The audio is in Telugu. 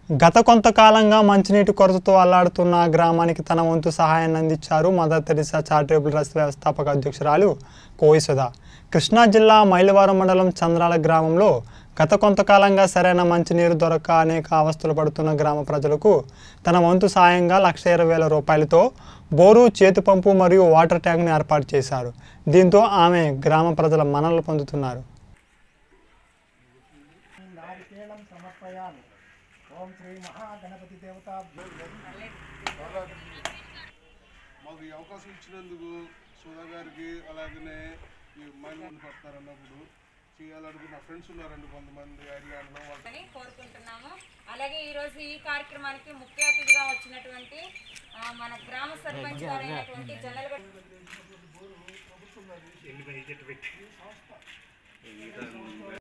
గత కొంతకాలంగా మంచినీటి కొరతతో అల్లాడుతున్న ఆ గ్రామానికి తన వంతు సహాయాన్ని అందించారు మదర్ తెరిసా చారిటబుల్ ట్రస్ట్ వ్యవస్థాపక అధ్యక్షురాలు కోయిసుధ కృష్ణా జిల్లా మైలవరం మండలం చంద్రాల గ్రామంలో గత కొంతకాలంగా సరైన మంచినీరు దొరక్క అనేక అవస్థలు పడుతున్న గ్రామ ప్రజలకు తన వంతు సాయంగా లక్ష ఇరవై వేల రూపాయలతో బోరు చేతి పంపు మరియు వాటర్ ట్యాంక్ను ఏర్పాటు చేశారు దీంతో ఆమె గ్రామ ప్రజల మన్ననలు పొందుతున్నారు నారికేళం సమర్పయామి ఓం శ్రీ మహాగణపతి దేవతాభ్యో మాకు ఈ అవకాశం ఇచ్చినందుకు సుధా గారికి అలాగనే ఈ మైండ్ పడతారు అన్నప్పుడు చేయాలనుకున్న ఫ్రెండ్స్ ఉన్నారండి కొంతమంది ఐర్లాండ్లో వాళ్ళు అని కోరుకుంటున్నాము అలాగే ఈరోజు ఈ కార్యక్రమానికి ముఖ్య అతిథిగా వచ్చినటువంటి ఆ, మన గ్రామ సర్పంచ్ గారైనటువంటి జనరల్